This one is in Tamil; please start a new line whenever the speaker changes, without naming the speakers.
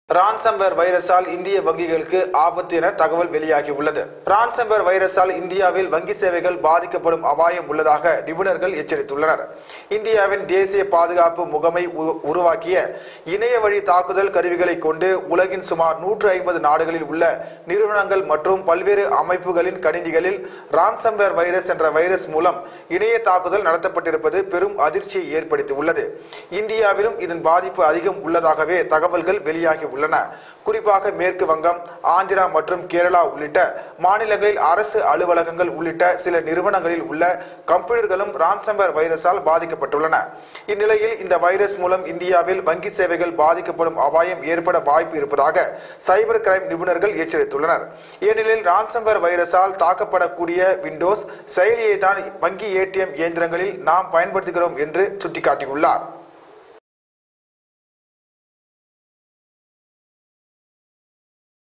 ரான்சம்பர் வைரஸால் இந்திய வங்கிகளுக்கு ஆபத்து என தகவல் வெளியாகியுள்ளது ரான்சம்பர் வைரஸால் இந்தியாவில் வங்கி சேவைகள் பாதிக்கப்படும் அபாயம் உள்ளதாக நிபுணர்கள் எச்சரித்துள்ளனர் இந்தியாவின் தேசிய பாதுகாப்பு முகமை உ- உருவாக்கிய இணைய வழி தாக்குதல் கருவிகளை கொண்டு உலகின் சுமார் நூற்று ஐம்பது நாடுகளில் உள்ள நிறுவனங்கள் மற்றும் பல்வேறு அமைப்புகளின் கணினிகளில் ரான்சம்பர் வைரஸ் என்ற வைரஸ் மூலம் இணைய தாக்குதல் நடத்தப்பட்டிருப்பது பெரும் அதிர்ச்சியை ஏற்படுத்தியுள்ளது இந்தியாவிலும் இதன் பாதிப்பு அதிகம் உள்ளதாகவே தகவல்கள் வெளியாகி உள்ளன குறிப்பாக மேற்கு வங்கம் ஆந்திரா மற்றும் கேரளா உள்ளிட்ட மாநிலங்களில் அரசு அலுவலகங்கள் உள்ளிட்ட சில நிறுவனங்களில் உள்ள கம்ப்யூட்டர்களும் ரான்சம்பர் வைரஸால் பாதிக்கப்பட்டுள்ளன இந்நிலையில் இந்த வைரஸ் மூலம் இந்தியாவில் வங்கி சேவைகள் பாதிக்கப்படும் அபாயம் ஏற்பட வாய்ப்பு இருப்பதாக சைபர் கிரைம் நிபுணர்கள் எச்சரித்துள்ளனர் ஏனெனில் ரான்சம்பர் வைரஸால் தாக்கப்படக்கூடிய விண்டோஸ் செயலியை தான் வங்கி ஏடிஎம் இயந்திரங்களில் நாம் பயன்படுத்துகிறோம் என்று சுட்டிக்காட்டியுள்ளார்